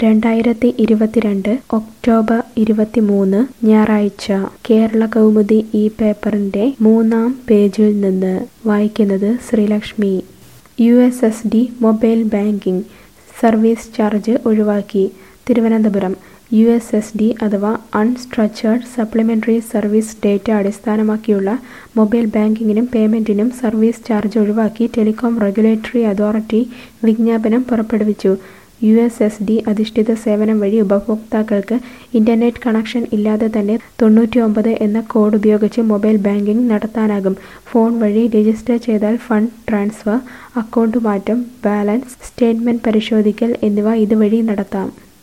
രണ്ടായിരത്തി ഇരുപത്തിരണ്ട് ഒക്ടോബർ ഇരുപത്തിമൂന്ന് ഞായറാഴ്ച കേരള കൗമുദി ഈ പേപ്പറിന്റെ മൂന്നാം പേജിൽ നിന്ന് വായിക്കുന്നത് Sreelakshmi U S S D mobile banking service charge ഒഴിവാക്കി Thiruvananthapuram U S S D അഥവാ അൺസ്ട്രക്ചേർഡ് സപ്ലിമെന്ററി സർവീസ് ഡേറ്റ അടിസ്ഥാനമാക്കിയുള്ള മൊബൈൽ ബാങ്കിങ്ങിനും പേയ്മെന്റിനും സർവീസ് ചാർജ് ഒഴിവാക്കി ടെലികോം റെഗുലേറ്ററി അതോറിറ്റി വിജ്ഞാപനം പുറപ്പെടുവിച്ചു യു എസ് എസ് ഡി അധിഷ്ഠിത സേവനം വഴി ഉപഭോക്താക്കൾക്ക് ഇന്റർനെറ്റ് കണക്ഷൻ ഇല്ലാതെ തന്നെ തൊണ്ണൂറ്റി ഒമ്പത് എന്ന കോഡ് ഉപയോഗിച്ച് മൊബൈൽ ബാങ്കിംഗ് നടത്താനാകും ഫോൺ വഴി രജിസ്റ്റർ ചെയ്താൽ ഫണ്ട് ട്രാൻസ്ഫർ അക്കൗണ്ട് മാറ്റം ബാലൻസ് സ്റ്റേറ്റ്മെന്റ് പരിശോധിക്കൽ എന്നിവ ഇതുവഴി നടത്താം